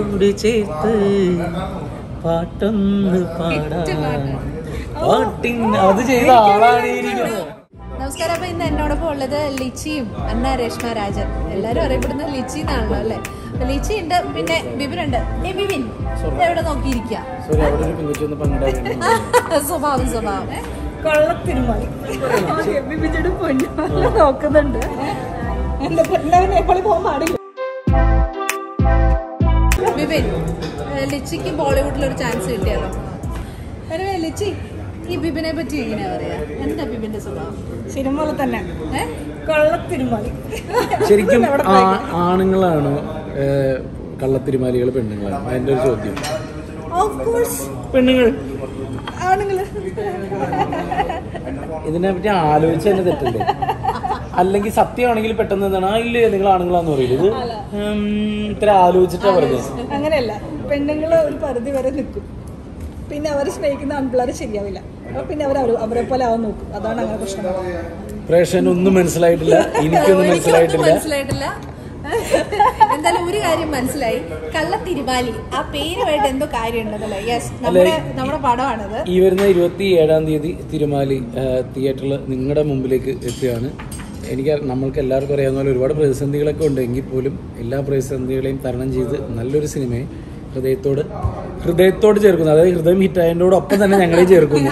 നെഞ്ചോട് ചേർത്ത് പാട്ടൊന്ന് പാടാൻ പാട്ടിൻ അത് ചെയ്ത ആളാണ് ഈ ഇരിക്കുന്നത് നമസ്കാരം അപ്പൊ ഇന്ന് എന്നോടൊപ്പം ഉള്ളത് ലിച്ചിയും അന്ന രേഷ്മ രാജൻ എല്ലാരും അറിയപ്പെടുന്നത് ലിച്ചി എന്നാണല്ലോ അല്ലേ അപ്പൊ ലിച്ചി ഉണ്ട് പിന്നെ ബിബിൻ ഉണ്ട് ഏ ബിബിൻ എവിടെ നോക്കിയിരിക്കുക സോറി അവിടെ ഒരു പെൺകുട്ടി ഒന്ന് പങ്കെടുക്കാൻ സ്വഭാവം സ്വഭാവം ഏ? കൊള്ളത്തിരുമായി ബിബിച്ചേട്ടൻ പൊന്നു നോക്കുന്നുണ്ട് എന്റെ പൊന്നവൻ എപ്പോഴും പോകാൻ പാടില്ല ബിബിൻ ഏ, ലിച്ചിക്ക് ബോളിവുഡിൽ ഒരു ചാൻസ് കിട്ടിയല്ലോ anyway, ലിച്ചി ഈ ബിബിനെ പറ്റി എങ്ങനെയാ പറയാ എന്താ ബിബിന്റെ സ്വഭാവം സിനിമ പോലെ തന്നെ ഏ? കൊള്ളത്തിരുമായി ശരിക്കും ആ- ആണുങ്ങളാണോ ഏഹ്, കള്ളത്തിരുമാലികൾ പെണ്ണുങ്ങളാണ് അതിന്റെ ഒരു ചോദ്യം ഓഫ് കോഴ്സ് പെണ്ണുങ്ങൾ ആണുങ്ങള് ഇതിനെ പറ്റി ആലോചിച്ച് തന്നെ തെറ്റല്ലേ അല്ലെങ്കിൽ സത്യമാണെങ്കിൽ പെട്ടെന്ന് എന്താണ് ആ ഇല്ലേ നിങ്ങൾ ആണുങ്ങളാന്ന് പറയുന്നത് ഇത് ഉം, ഇത്ര ആലോചിച്ചിട്ടാ പറഞ്ഞത് അങ്ങനെയല്ല പെണ്ണുങ്ങള് ഒരു പരിധി വരെ നിൽക്കും പിന്നെ അവരെ സ്നേഹിക്കുന്ന ആൺപിള്ളേരെ ശരിയാവില്ല അപ്പൊ പിന്നെ അവർ അവരെ പോലെ ആവാൻ നോക്കും അതാണ് അങ്ങനെ പ്രശ്നം പ്രേക്ഷകന് ഒന്നും മനസ്സിലായിട്ടില്ല എനിക്കൊന്നും എനിക്കൊന്നും മനസ്സിലായിട്ടില്ല മനസ്സിലായിട്ടില്ല എന്തായാലും ഒരു കാര്യം മനസ്സിലായി കള്ളത്തിരുമാലി ആ പേരുമായിട്ട് എന്തോ കാര്യമുണ്ടല്ലേ യെസ് നമ്മുടെ നമ്മുടെ പടമാണത് ഈ വരുന്ന ഇരുപത്തി ഏഴാം തീയതി തിരുമാലി തിയേറ്ററിൽ നിങ്ങളുടെ മുമ്പിലേക്ക് എത്തുകയാണ് എനിക്ക് നമ്മൾക്ക് എല്ലാവർക്കും അറിയാവുന്ന പോലെ ഒരുപാട് പ്രതിസന്ധികളൊക്കെ ഉണ്ട് എങ്കിൽ പോലും എല്ലാ പ്രതിസന്ധികളെയും തരണം ചെയ്ത് നല്ലൊരു സിനിമയെ ഹൃദയത്തോട് ഹൃദയത്തോട് ചേർക്കുന്നു അതായത് ഹൃദയം ഹിറ്റായതിനോടൊപ്പം തന്നെ ഞങ്ങളെ ചേർക്കുന്നു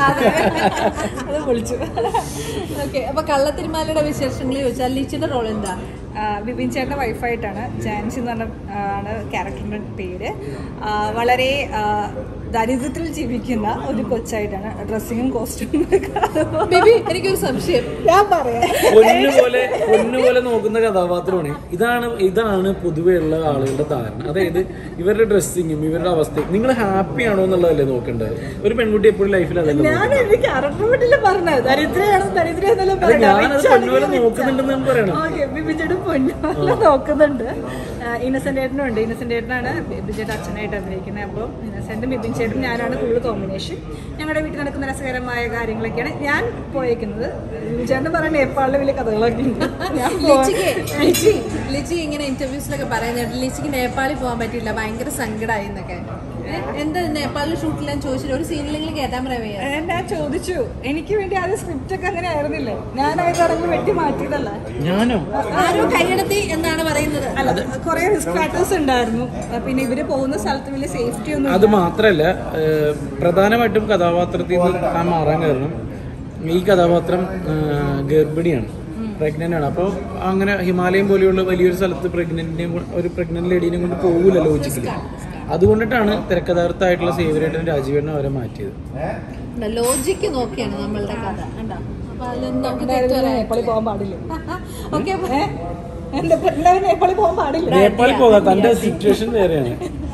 അത് പൊളിച്ചു ഓക്കെ അപ്പൊ കള്ളത്തിരുമാലിയുടെ വിശേഷങ്ങൾ ചോദിച്ചാൽ ലിച്ചിന്റെ റോൾ എന്താ ആ, ബിബിൻ ചേട്ടൻ്റെ വൈഫായിട്ടാണ് ജാൻസി എന്ന് പറഞ്ഞ ആ, ആണ് ക്യാരക്ടറിൻ്റെ പേര് ആ, വളരെ ആ, ദരിദ്രത്തിൽ ജീവിക്കുന്ന ഒരു കൊച്ചായിട്ടാണ് ഡ്രസ്സിങ്ങും കോസ്റ്റ്യൂമും ബേബി എനിക്കൊരു സംശയം ഞാൻ പറയാം പൊന്നുപോലെ പൊന്നുപോലെ നോക്കുന്ന കഥാപാത്രമാണ് ഇതാണ് ഇതാണ് പൊതുവെ ഉള്ള ആളുകളുടെ ധാരണ അതായത് ഇവരുടെ ഡ്രസ്സിങ്ങും ഇവരുടെ അവസ്ഥയും നിങ്ങൾ ഹാപ്പി ആണോ എന്നുള്ളതല്ലേ നോക്കേണ്ടത് ഒരു പെൺകുട്ടി എപ്പോഴും ലൈഫിൽ അതല്ല ഞാൻ എനിക്ക് ക്യാരക്ടർ വീട്ടില് പറഞ്ഞത് ദരിദ്രയാണ് ദരിദ്ര എന്നല്ല അത് ഞാനത് പൊന്നുപോലെ നോക്കുന്നുണ്ടെന്ന് ഞാൻ പറയണം ബിബിച്ചേട്ടൻ പൊന്നുപോലെ നോക്കുന്നുണ്ട് ഇന്നസെന്റ് ഏട്ടനും ഉണ്ട് ഇന്നസെന്റ് ഏട്ടനാണ് ബിബിച്ചേട്ടൻ അച്ഛനായിട്ട് അഭിനയിക്കുന്നത് അപ്പോൾ ഇന്നസെന്റും ബിബിൻ ചേട്ടനും ഞാനാണ് കൂടുതൽ കോമ്പിനേഷൻ ഞങ്ങളുടെ വീട്ടിൽ നടക്കുന്ന രസകരമായ കാര്യങ്ങളൊക്കെയാണ് ഞാൻ പോയേക്കുന്നത് ചേട്ടൻ പറയുന്ന നേപ്പാളിലെ വലിയ കഥകളൊക്കെ ഉണ്ട് ഞാൻ ലിച്ചിക്ക് ലിച്ചി ലിച്ചി ഇങ്ങനെ ഇന്റർവ്യൂസിലൊക്കെ പറയുന്നുണ്ട് ലിച്ചിക്ക് നേപ്പാളിൽ പോകാൻ പറ്റില്ല ഭയങ്കര സങ്കടമായി എന്നൊക്കെ ഏ, എന്താ നേപ്പാളിൽ ഷൂട്ടിലാൻ ചോദിച്ചിട്ട് ഒരു സീനിലെങ്കിലും കേട്ടാൻ പറയാ ഏ, ഞാൻ ചോദിച്ചു എനിക്ക് വേണ്ടി ആദ്യം സ്ക്രിപ്റ്റ് ഒക്കെ അങ്ങനെ ആയിരുന്നില്ലേ ഞാൻ അത് ഇറങ്ങി വെട്ടി മാറ്റിയതല്ല ഞാനോ ആരോ കൈയടത്തി എന്നാണ് പറയുന്നത് അല്ല കുറെ റിസ്ക് ഫാക്ടേഴ്സ് ഉണ്ടായിരുന്നു അഹ് പിന്നെ ഇവര് പോകുന്ന സ്ഥലത്ത് വലിയ സേഫ്റ്റി ഒന്നും അത് മാത്രല്ല ഏഹ്, പ്രധാനമായിട്ടും കഥാപാത്രത്തിൽ നിന്ന് താൻ മാറാൻ കാരണം ഈ കഥാപാത്രം ഏഹ്, ഗർഭിണിയാണ് പ്രഗ്നന്റ് ആണ് അപ്പോൾ അങ്ങനെ ഹിമാലയം പോലെയുള്ള വലിയൊരു സ്ഥലത്ത് പ്രഗ്നന്റിനെയും ഒരു പ്രഗ്നന്റ് ലേഡീനെ കൊണ്ട് പോകില്ല ലോജിക്കലി അതുകൊണ്ടിട്ടാണ് തിരക്കഥാർത്ഥമായിട്ടുള്ള സേവരേട്ടൻ രാജീവേട്ടനും അവരെ മാറ്റിയത് ലോജിക്ക് നോക്കിയാണ് നമ്മളുടെ കഥ കണ്ടോ അപ്പൊ അതിലൊന്നും നമുക്ക് ഉണ്ടായിരുന്നില്ല, നേപ്പാളിൽ പോകാൻ പാടില്ല ഓക്കെ ഏ? എന്റെ പിള്ളേർ നേപ്പാളിൽ പോകാൻ പാടില്ല നേപ്പാളിൽ പോകാം തന്റെ സിറ്റുവേഷൻ വേറെയാണ്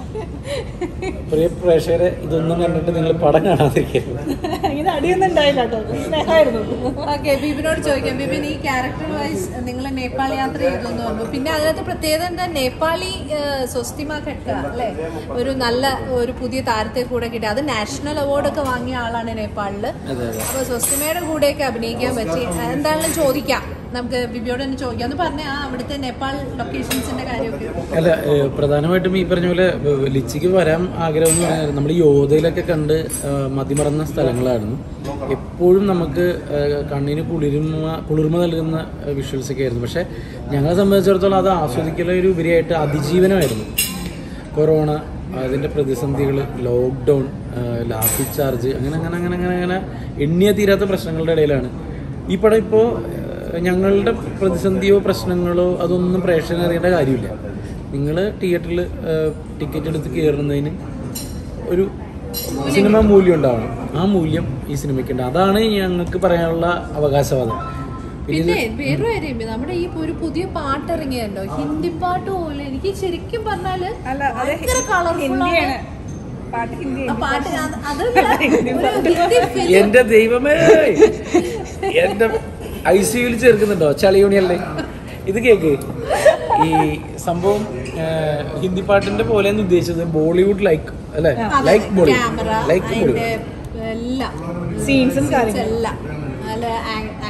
പ്രിയ പ്രേക്ഷകരെ ഇതൊന്നും കണ്ടിട്ട് നിങ്ങൾ പടം കാണാതിരിക്കരുത് ഇങ്ങനെ അടിയൊന്നും ഉണ്ടായില്ല കേട്ടോ സ്നേഹമായിരുന്നു ഓക്കെ ബിബിനോട് ചോദിക്കാം ബിബിൻ ഈ ക്യാരക്ടർ വൈസ് നിങ്ങൾ നേപ്പാൾ യാത്ര ചെയ്തു എന്ന് പറഞ്ഞു പിന്നെ അതിനകത്ത് പ്രത്യേകത എന്താ നേപ്പാളി ഏഹ്, സ്വസ്തിമ ഘട്ട അല്ലെ ഒരു നല്ല ഒരു പുതിയ താരത്തെ കൂടെ കിട്ടി അത് നാഷണൽ അവാർഡ് ഒക്കെ വാങ്ങിയ ആളാണ് നേപ്പാളില് അതെ അതെ അപ്പൊ സ്വസ്തിമയുടെ കൂടെയൊക്കെ അഭിനയിക്കാൻ പറ്റി എന്താണെങ്കിലും ചോദിക്കാം നമുക്ക് ബിബിയോട് തന്നെ ചോദിക്കാം എന്ന് പറഞ്ഞ ആ അവിടുത്തെ നേപ്പാൾ ലൊക്കേഷൻസിന്റെ കാര്യമൊക്കെ അല്ല ഏഹ് പ്രധാനമായിട്ടും ഈ പറഞ്ഞ പോലെ ഏഹ് ലിച്ചിക്ക് വരാൻ ആഗ്രഹം എന്ന് പറഞ്ഞാൽ നമ്മൾ യോധയിലൊക്കെ കണ്ട് ഏഹ് മതിമറന്ന സ്ഥലങ്ങളായിരുന്നു എപ്പോഴും നമുക്ക് ഏഹ് കണ്ണിന് കുളിർമ കുളിർമ നൽകുന്ന വിഷ്വൽസ് ഒക്കെ ആയിരുന്നു പക്ഷേ ഞങ്ങളെ സംബന്ധിച്ചിടത്തോളം അത് ആസ്വദിക്കല ഒരു ഉപരിയായിട്ട് അതിജീവനമായിരുന്നു കൊറോണ അതിൻ്റെ പ്രതിസന്ധികൾ ലോക്ക്ഡൗൺ ലാഫി ചാർജ് അങ്ങനെ അങ്ങനെ അങ്ങനെ അങ്ങനെ അങ്ങനെ എണ്ണിയ തീരാത്ത പ്രശ്നങ്ങളുടെ ഇടയിലാണ് ഈ പടം ഇപ്പോൾ ഞങ്ങളുടെ പ്രതിസന്ധിയോ പ്രശ്നങ്ങളോ അതൊന്നും പ്രേക്ഷകന് അറിയേണ്ട കാര്യമില്ല നിങ്ങൾ തിയേറ്ററിൽ ടിക്കറ്റ് എടുത്ത് കയറുന്നതിന് ഒരു സിനിമ മൂല്യം ഉണ്ടാവണം ആ മൂല്യം ഈ സിനിമയ്ക്കുണ്ട് അതാണ് ഞങ്ങൾക്ക് പറയാനുള്ള അവകാശവാദം പിന്നെ വേറൊരു കാര്യം നമ്മുടെ ഈ ഒരു പുതിയ പാട്ട് ഇറങ്ങിയല്ലോ ഹിന്ദി പാട്ട് പോലെ എനിക്ക് ശരിക്കും പറഞ്ഞാല് അല്ല അത് ഭയങ്കര കളർഫുൾ ഹിന്ദിയാണ് പാട്ട് ഹിന്ദി ആ പാട്ട് അത് അതല്ല, ഒരു ഹിന്ദി film. എന്റെ ദൈവമേ എന്റെ ഐ സിയുയിൽ ചേർക്കുന്നുണ്ടോ ചളിയൂണിയല്ലേ ഇത് കേക്ക് ഈ സംഭവം ആ, ഹിന്ദി പാട്ടിന്റെ പോലെ ഉദ്ദേശിച്ചത് ബോളിവുഡ് ലൈക്ക് അല്ലെ അതെ, ലൈക്ക് ബോളിവുഡ് ക്യാമറ ലൈക്ക് അതിന്റെ ബോളിവുഡ് എല്ലാം സീൻസും കാര്യങ്ങളും എല്ലാം നല്ല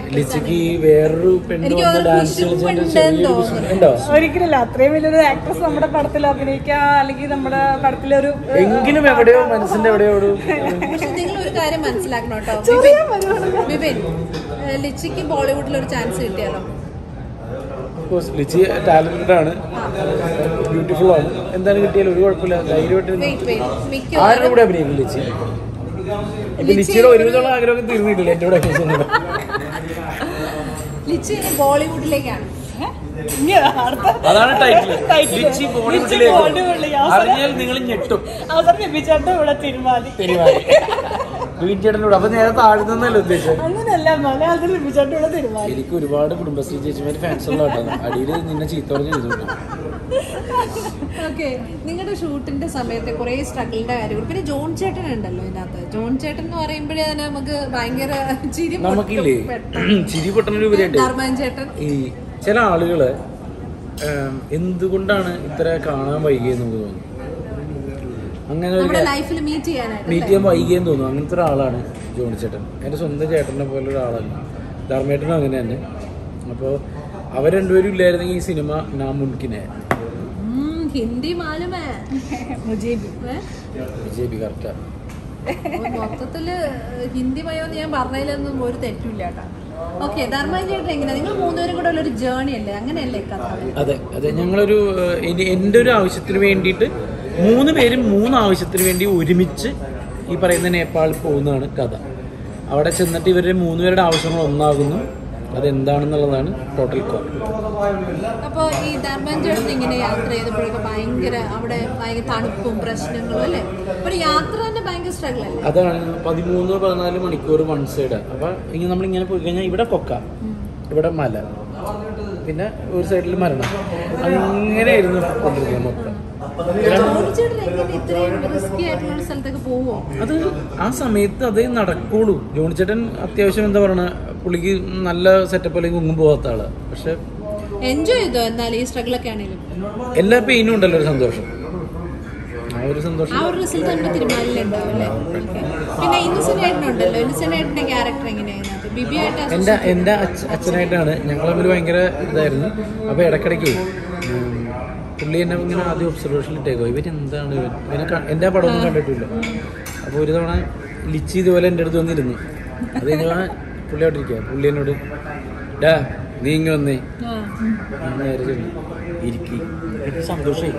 ആക്ട്രസ് ലിച്ചിക്ക് ഈ വേറൊരു പെണ്ണ് എനിക്ക് വന്ന് തോന്നുന്നു ഡാൻസ് കുശുമ്പ് കളിച്ചതിന്റെ ഉണ്ടെന്ന് ചെറിയൊരു തോന്നുന്നു. കുശുമ്പ് ഉണ്ടോ ഒരിക്കലല്ല അത്രയും വലിയൊരു ആക്ട്രസ് നമ്മുടെ പടത്തിൽ അഭിനയിക്കുക അല്ലെങ്കിൽ നമ്മുടെ പടത്തിലൊരു എങ്കിലും എവിടെയോ മനസ്സിന്റെ എവിടെയോ ഒരു പക്ഷെ നിങ്ങൾ ഒരു കാര്യം മനസ്സിലാക്കണം കേട്ടോ ബിപിൻ, ബിപിൻ ഏഹ് ലിച്ചിക്ക് ബോളിവുഡിൽ ഒരു ചാൻസ് കിട്ടിയാലോ കോഴ്സ് ലിച്ചി ടാലന്റഡ് ആണ് ബ്യൂട്ടിഫുൾ ആണ് എന്താണ് കിട്ടിയാലും ഒരു കുഴപ്പമില്ല ധൈര്യമായിട്ട് വെയിറ്റ് വെയിറ്റ് മിക്ക ആരുടെ കൂടെ അഭിനയിക്കും ലിച്ചി ഇപ്പൊ ലിച്ചിയുടെ ഒരുവിധമുള്ള ആഗ്രഹമൊക്കെ തീർന്നിട്ടില്ല എന്റെ കൂടെ അഭിനയിച്ചൊന്നും ലിച്ചി ഇനി ബോളിവുഡിലേക്കാണ് ഇനി അടുത്ത അതാണ് ടൈറ്റിൽ Title. ലിച്ചി ലിച്ചി ബോളിവുഡിലേക്ക് ബോളിവുഡിലേക്ക്. അവസാനം- അറിഞ്ഞാൽ നിങ്ങൾ ഞെട്ടും അവസരം ലഭിച്ചാട്ട് ഇവിടെ തിരുമാതി വീട്ടിയുടെ അപ്പൊ നേരെ താഴ്ന്നല്ല ഉദ്ദേശം അങ്ങനെയല്ല മലയാളത്തിൽ ലഭിച്ചാട്ട് ഇവിടെ തിരുമാതി എനിക്ക് ഒരുപാട് കുടുംബശ്രീ ചേച്ചിമാര് ഫാൻസ് ഉള്ള കേട്ടോ അടിയിൽ നിന്നെ ചീത്ത പറഞ്ഞ് ചെയ്തു ഓക്കെ നിങ്ങളുടെ ഷൂട്ടിന്റെ സമയത്ത് കുറെ സ്ട്രഗിളിന്റെ കാര്യങ്ങൾ പിന്നെ ജോൺ ചേട്ടൻ ഉണ്ടല്ലോ ഇതിനകത്ത് ജോൺ ചേട്ടൻ എന്ന് പറയുമ്പോഴേ തന്നെ നമുക്ക് ഭയങ്കര ചിരി പൊട്ടും നമുക്കില്ലേ പെട്ടെന്ന്. ചിരി പൊട്ടണൊരു ഉപരിയായിട്ട് ധർമ്മൻ ചേട്ടൻ ഈ ചില ആളുകള് ഏം, എന്തുകൊണ്ടാണ് ഇത്ര കാണാൻ വൈകിയെന്ന് നമുക്ക് തോന്നുന്നു അങ്ങനെ ഒരു നമ്മുടെ ലൈഫിൽ മീറ്റ് ചെയ്യാനായിട്ട് മീറ്റ് ചെയ്യാൻ വൈകിയെന്ന് തോന്നുന്നു അങ്ങനത്തെ ഒരാളാണ് ജോണി ചേട്ടൻ എൻ്റെ സ്വന്തം ചേട്ടനെ പോലെ ഒരാളാണ് ധർമ്മേട്ടനും അങ്ങനെ തന്നെ അപ്പോൾ അവർ രണ്ടുപേരും ഇല്ലായിരുന്നെങ്കിൽ ഈ സിനിമ നാ മുൻകിനെ ഉം, ഹിന്ദി മാലുമേ മുജീബ് ഏ? ബി ജെ പി കറക്റ്റാണ് അപ്പൊ മൊത്തത്തില് ഹിന്ദി മയോന്ന് ഞാൻ പറഞ്ഞതിലൊന്നും ഒരു തെറ്റില്ല കേട്ടോ ഓക്കെ ധർമ്മൻ ചേട്ടൻ എങ്ങനെയാ നിങ്ങൾ മൂന്നുപേരും കൂടെ ഉള്ള ഒരു ജേണി അല്ലേ അങ്ങനെയല്ലേ കഥ അതെ അതെ ഞങ്ങളൊരു ഏഹ്, എനി- എൻ്റെ ഒരു ആവശ്യത്തിന് വേണ്ടിയിട്ട് മൂന്ന് പേരും മൂന്ന് ആവശ്യത്തിന് വേണ്ടി ഒരുമിച്ച് ഈ പറയുന്ന നേപ്പാളിൽ പോകുന്നതാണ് കഥ അവിടെ ചെന്നിട്ട് ഇവരുടെ മൂന്ന് പേരുടെ ആവശ്യങ്ങൾ ഒന്നാകുന്നു അതെന്താണെന്നുള്ളതാണ് ടോട്ടൽ കോൾ അപ്പോൾ ഈ ധർമ്മൻ ചേട്ടൻ ഇങ്ങനെ യാത്ര ചെയ്തപ്പോഴൊക്കെ ഭയങ്കര അവിടെ ഭയങ്കര തണുപ്പും പ്രശ്നങ്ങളും അല്ലേ ഒരു യാത്ര തന്നെ ഭയങ്കര സ്ട്രഗിൾ അല്ലേ അതാണ് പതിമൂന്ന് പതിനാല് മണിക്കൂർ വൺ സൈഡ് അപ്പൊ ഇങ്ങനെ നമ്മളിങ്ങനെ പോയി കഴിഞ്ഞാൽ ഇവിടെ കൊക്ക ഇവിടെ മല പിന്നെ ഒരു സൈഡിൽ മരണം അങ്ങനെയായിരുന്നു കൊണ്ടിരിക്കുന്നത് മൊത്തം ജോലി ചേട്ടൻ എങ്ങനെ ഇത്രയും റിസ്കി ആയിട്ടുള്ള ഒരു സ്ഥലത്തൊക്കെ പോവോ അത് ആ സമയത്ത് അതേ നടക്കുള്ളൂ ജോണി ചേട്ടൻ അത്യാവശ്യം എന്താ പറയണ പുള്ളിക്ക് നല്ല സെറ്റപ്പ് അല്ലെങ്കിൽ ഒന്നും പോകാത്ത ആള് പക്ഷെ എൻജോയ് ചെയ്തോ എന്നാലും ഈ സ്ട്രഗിൾ ഒക്കെ ആണെങ്കിലും എല്ലാ പെയിനും ഉണ്ടല്ലോ ഒരു സന്തോഷം ആ ഒരു സന്തോഷം ആ ഒരു റിസൾട്ട് നമ്മുടെ തിരുമാലിലുണ്ടാവും അല്ലേ Okay. പിന്നെ ഇന്നസെന്റ് ഏട്ടനുണ്ടല്ലോ ഇന്നസെന്റ് ഏട്ടന്റെ ക്യാരക്ടർ എങ്ങനെയായിരുന്നു ബിബി ആയിട്ട് എൻ്റെ എൻ്റെ അച്ഛ അച്ഛനായിട്ടാണ് ഞങ്ങൾ തമ്മിൽ ഭയങ്കര ഇതായിരുന്നു അപ്പോൾ ഇടയ്ക്കിടയ്ക്ക് ഉം, പുള്ളി എന്നെ ഇങ്ങനെ ആദ്യം ഒബ്സർവേഷനിൽ ഇട്ടേക്കോ ഇവർ എന്താണ് ഇവൻ ഇവനെ ക- എൻ്റെ ആ പടമൊന്നും കണ്ടിട്ടില്ല അപ്പോൾ ഒരു തവണ ലിച്ചി ഇതുപോലെ എൻ്റെ അടുത്ത് വന്നിരുന്നു അത് കഴിഞ്ഞാൽ പുള്ളി അവിടെ ഇരിക്കുക പുള്ളി എന്നോട് ഡാ നീ ഇങ്ങ് വന്നേ ഞാൻ നേരെ ചെന്നു ഇരിക്കി എനിക്ക് സന്തോഷമായി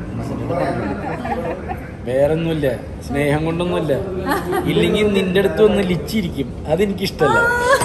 വേറൊന്നുമില്ല സ്നേഹം കൊണ്ടൊന്നുമില്ല ഇല്ലെങ്കിൽ നിന്റെ അടുത്ത് വന്ന് ലിച്ചിരിക്കും അതെനിക്കിഷ്ടല്ല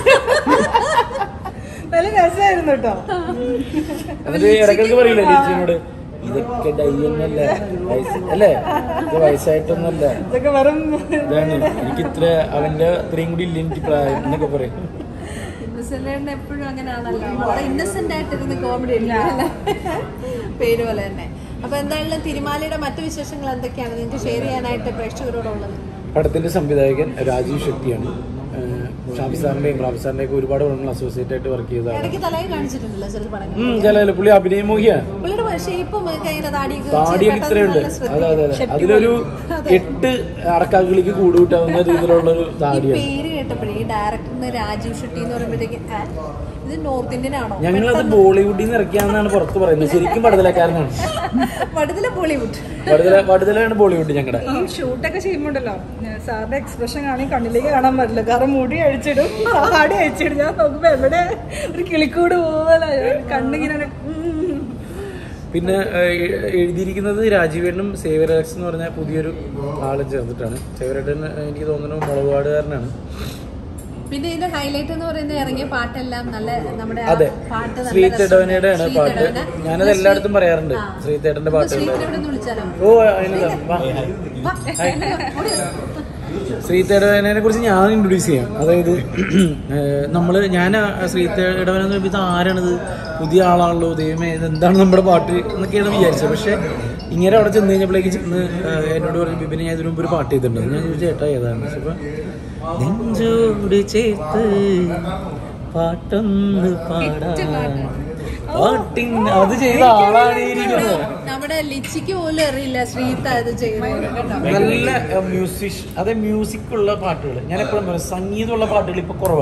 നല്ല രസമായിരുന്നു കേട്ടോ എന്നിട്ട് ഇടയ്ക്കിടയ്ക്ക് പറയില്ല ലിച്ചിനോട് ഇതൊക്കെ ഡൈ ഒന്നല്ല വയസ്സ് അല്ലേ ഇത് വയസ്സായിട്ടൊന്നല്ല ഇതൊക്കെ വെറും ഇതാണ് എനിക്ക് ഇത്ര അവന്റെ ഇത്രയും കൂടി ഇല്ല എനിക്ക് പ്രായം എന്നൊക്കെ പറയും ഇന്നസെന്റ് ഏട്ടൻ എപ്പോഴും അങ്ങനെയാണല്ലോ വളരെ ഇന്നസെന്റ് ആയിട്ടിരുന്ന് കോമഡി അല്ലേ പേര് പോലെ തന്നെ അപ്പൊ എന്തായാലും തിരുമാലയുടെ മറ്റു വിശേഷങ്ങൾ എന്തൊക്കെയാണ് നിങ്ങൾക്ക് ഷെയർ ചെയ്യാനായിട്ട് പ്രേക്ഷകരോടുള്ളത് പടത്തിന്റെ സംവിധായകൻ രാജീവ് ഷെട്ടിയാണ് ഏഹ് ഷാബി സാറിന്റെയും റാബി സാറിന്റെയും ഒക്കെ ഒരുപാട് പടങ്ങൾ അസോസിയേറ്റ് ആയിട്ട് വർക്ക് ചെയ്തതാണ് ഇടയ്ക്ക് തലയിൽ കാണിച്ചിട്ടുണ്ടല്ലോ ചില പടങ്ങൾ ഉം, ചില പുള്ളി അഭിനയമോഹിയാണ് പുള്ളിയുടെ ഷേപ്പും ഇങ്ങനെ താടിയൊക്കെ താടിയൊക്കെ വെച്ച് ഇത്രയുണ്ട് പെട്ടെന്ന് അതെ നല്ല അതെ അതെ ശ്രദ്ധിക്കും. അതിലൊരു എട്ട് അടക്കാക്കിളിക്ക് കൂടുകൂട്ടാവുന്ന രീതിയിലുള്ള ഒരു ഈ താടിയാണ് പേര് കേട്ടപ്പോഴേ ഈ ഡയറക്ടറിന് രാജീവ് ഷെട്ടി എന്ന് പറയുമ്പോഴത്തേക്ക് ആ, ഇത് നോർത്ത് ഇന്ത്യൻ ആണോ ഞങ്ങളത് ബോളിവുഡിൽ നിന്ന് ഇറക്കിയാന്നാണ് പുറത്ത് പറയുന്നത് ശരിക്കും പടുതലക്കാരനാണ് വടുതല ബോളിവുഡ് വടുതല വടുതലാണ് ബോളിവുഡ് ഞങ്ങളുടെ ഈ ഷൂട്ടൊക്കെ ചെയ്യുമ്പോണ്ടല്ലോ സാറിന്റെ എക്സ്പ്രഷൻ കാണി കണ്ണിലേക്ക് കാണാൻ പറ്റില്ല കാരണം മുടി അഴിച്ചിടും താടി അഴിച്ചിടും ഞാൻ നോക്കുമ്പോ എവിടെ ഒരു കിളിക്കൂട് പോലെ കണ്ണിങ്ങനെ ഉം. പിന്നെ ഏഹ്, എ- എഴുതിയിരിക്കുന്നത് രാജീവേട്ടനും സേവരാക്സ് എന്ന് പറഞ്ഞ പുതിയൊരു ആളെ ചേർത്തിട്ടാണ് സേവരേട്ടൻ എനിക്ക് തോന്നുന്നു മുളകുപാടുകാരനാണ് പിന്നെ ഇതിന്റെ ഹൈലൈറ്റ് എന്ന് പറയുന്നത് ഇറങ്ങിയ പാട്ടെല്ലാം നല്ല നമ്മുടെ ആ അതെ പാട്ട് നല്ല ശ്രീതേടവനയുടെ ആണ് രസമുണ്ട്. പാട്ട് ശ്രീതേടവന. ഞാനത് എല്ലായിടത്തും പറയാറുണ്ട് ആ. ശ്രീതേട്ടന്റെ നമുക്ക് പാട്ടുകൾ ശ്രീധരനെ ഒന്ന് വിളിച്ചാലോ ഓ അതിനതാ വാ വാ, ഓടി വാ. ശ്രീതേടവനെ കുറിച്ച് ഞാൻ ഇൻട്രൊഡ്യൂസ് ചെയ്യാം അതായത് ഏഹ്, നമ്മള് ഞാൻ ശ്രീതേടവൻ എന്ന് പറയുമ്പോൾ ഇത് ആരാണിത് പുതിയ ആളാണല്ലോ ദൈവമേ ഇത് എന്താണ് നമ്മുടെ പാട്ട് എന്നൊക്കെയാണ് വിചാരിച്ചത് പക്ഷെ ഇങ്ങനെ അവിടെ ചെന്ന് കഴിഞ്ഞപ്പോഴേക്ക് ചെന്ന് ഏഹ്, എന്നോട് പറഞ്ഞു ബിബിനെ ഞാൻ ഇതിനു മുമ്പ് ഒരു പാട്ട് ചെയ്തിട്ടുണ്ട് ഞാൻ ചോദിച്ചു ചേട്ടാ ഏതാണ് അപ്പൊ നെഞ്ചോട് ചേർത്ത് പാട്ടൊന്ന് പാടാൻ പാട്ടിൻ അത് ചെയ്ത ആളാണ് ഈ ഇരിക്കുന്നത് നമ്മുടെ ലിച്ചിക്ക് പോലും അറിയില്ല ശ്രീത്ത ഇത് ചെയ്യുന്നത് കേട്ടോ നല്ല മ്യൂസിക് അതെ മ്യൂസിക് ഉള്ള പാട്ടുകൾ ഞാൻ എപ്പോഴും പറയും സംഗീതമുള്ള പാട്ടുകൾ ഇപ്പൊ കുറവാണ്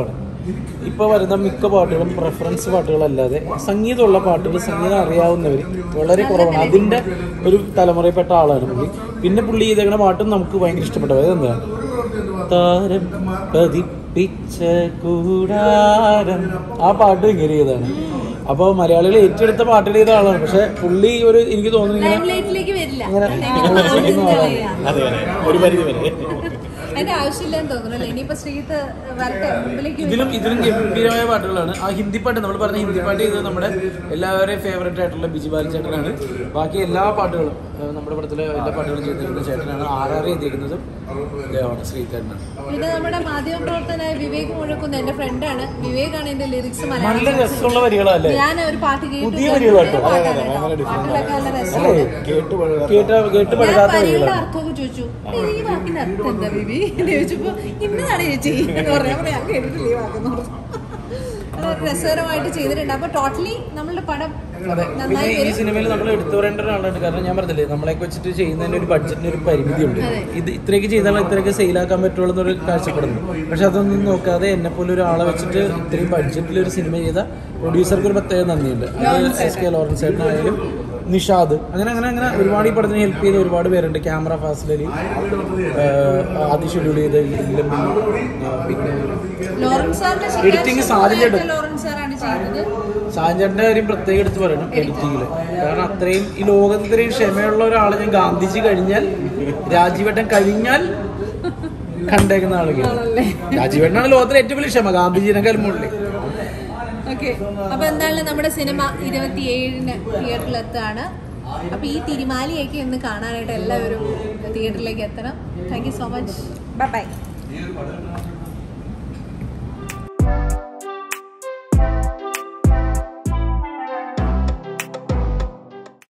ഇപ്പോൾ വരുന്ന മിക്ക പാട്ടുകളും റെഫറൻസ് പാട്ടുകളല്ലാതെ സംഗീതമുള്ള പാട്ടുകൾ സംഗീതം അറിയാവുന്നവർ വളരെ കുറവാണ് അതിൻ്റെ ഒരു തലമുറയിൽപ്പെട്ട ആളാണ് പുള്ളി പിന്നെ പുള്ളി ചെയ്തേക്കുന്ന പാട്ടും നമുക്ക് ഭയങ്കര ഇഷ്ടപ്പെട്ടു അതെന്താ താരം പതിപ്പിച്ച കൂടാരം ആ പാട്ട് ഇങ്ങനെ ചെയ്തതാണ് അപ്പോൾ മലയാളികൾ ഏറ്റെടുത്ത പാട്ടുകൾ ചെയ്ത ആളാണ് പക്ഷെ പുള്ളി ഒരു എനിക്ക് തോന്നുന്നു ഇങ്ങനെ ലൈംലൈറ്റിലേക്ക് വരില്ല അങ്ങനെ എനിക്ക് അറിയാം. അതെ അതെ ഒരു പരിധി വരെ അതിന്റെ ആവശ്യമില്ലെന്ന് തോന്നുന്നു അല്ലേ ഇനിയിപ്പോ ശ്രീത്ത് വരട്ടെ മുമ്പിലേക്ക് വരും. ഇതിലും ഇതിലും ഗംഭീരമായ പാട്ടുകളാണ് ആ ഹിന്ദി പാട്ട് നമ്മൾ പറഞ്ഞ ഹിന്ദി പാട്ട് ചെയ്തത് നമ്മുടെ എല്ലാവരുടെയും ഫേവറേറ്റ് ആയിട്ടുള്ള ബിജി ബാലൻ ചേട്ടനാണ് ബാക്കി എല്ലാ പാട്ടുകളും ഏഹ് നമ്മുടെ പടത്തിലെ എല്ലാ പാട്ടുകളും ചെയ്തിരിക്കുന്ന ചേട്ടനാണ് ആർ ആർ ചെയ്തിരിക്കുന്നതും ഇദ്ദേഹമാണ് ശ്രീചേട്ടനാണ് പിന്നെ നമ്മുടെ മാധ്യമ പ്രവർത്തനായ വിവേക് മുഴക്കുന്ന എന്റെ ഫ്രണ്ടാണ് വിവേകാണ് എന്റെ ലിറിക്സ് നല്ല മലയാളം രസമുള്ള വരികളല്ലേ ഞാൻ ഒരു പാട്ട് കേട്ടു പുതിയ വരികളാട്ടോ. പാട്ടാണ് കേട്ടോ. പാട്ടിലൊക്കെ നല്ല രസമുണ്ട് കേട്ട് പഴകാത്ത കേട്ട കേട്ട് ഞാൻ പഴകാത്ത വരികളുടെ വരികളാണ് അർത്ഥമൊക്കെ ചോദിച്ചു "ഏയ്, ഈ വാക്കിന്റെ അർത്ഥം എന്താ ബിബി എന്ന് ചോദിച്ചപ്പോ ഇന്നതാണ് ചേച്ചി എന്ന് പറയാൻ പറയാം ഞാൻ കേട്ടിട്ടില്ല ഈ വാക്കെന്ന് പറഞ്ഞു അത് രസകരമായിട്ട് ചെയ്തിട്ടുണ്ട് അപ്പൊ ടോട്ടലി നമ്മളുടെ പടം അതെ പിന്നെ നന്നായി ഈ വരും സിനിമയിൽ നമ്മൾ എടുത്തു പറയേണ്ട ഒരാളാണ് കാരണം ഞാൻ പറഞ്ഞില്ലേ നമ്മളെയൊക്കെ വെച്ചിട്ട് ചെയ്യുന്നതിന്റെ ഒരു ബഡ്ജറ്റിന് ഒരു പരിമിതിയുണ്ട് ഇത് ഇത്രയൊക്കെ ചെയ്താൽ ഇത്രയൊക്കെ സെയിലാക്കാൻ പറ്റുള്ളൂ എന്നൊരു കാഴ്ചപ്പെടുന്നു പക്ഷെ അതൊന്നും നോക്കാതെ എന്നെ പോലെ ഒരാളെ വെച്ചിട്ട് ഇത്രയും ബഡ്ജറ്റിൽ ഒരു സിനിമ ചെയ്ത പ്രൊഡ്യൂസർക്ക് ഒരു പ്രത്യേക നന്ദിയുണ്ട് അത് എസ് കെ ലോറൻസ് ചേട്ടനായാലും നിഷാദ് അങ്ങനെ അങ്ങനെ അങ്ങനെ ഒരുപാട് ഈ പടത്തിന് ഹെൽപ്പ് ചെയ്ത ഒരുപാട് പേരുണ്ട് ക്യാമറ ഫാസിലി ആദ്യം ഷെഡ്യൂൾ ചെയ്ത ഇല്ലം പിന്നെ ലോറൻസ് സാറിന്റെ Editing ശരിയായ സാധ്യത ഉണ്ട്. ലോറൻസ് സാറാണ് ചെയ്യുന്നത് സാഞ്ചേട്ടൻ്റെ കാര്യം പ്രത്യേകം എടുത്ത് പറയണം എഡിറ്റിങ്ങിൽ കാരണം അത്രയും ഈ ലോകത്ത് ഇത്രയും ക്ഷമയുള്ള ഒരാളെ ഞാൻ ഗാന്ധിജി കഴിഞ്ഞാൽ രാജീവേട്ടൻ കഴിഞ്ഞാൽ കണ്ടേക്കുന്ന ആളുകൾ രാജീവേട്ടനാണ് ലോകത്തിലെ ഏറ്റവും വലിയ ക്ഷമ ഗാന്ധിജിനെക്കാളും മുകളിൽ ഓക്കെ അപ്പൊ എന്തായാലും നമ്മുടെ സിനിമ ഇരുപത്തിയേഴിന് തിയേറ്ററിലെത്താണ് അപ്പൊ ഈ തിരുമാലിയൊക്കെ ഒന്ന് കാണാനായിട്ട് എല്ലാവരും തിയേറ്ററിലേക്ക് എത്തണം thank you so much bye by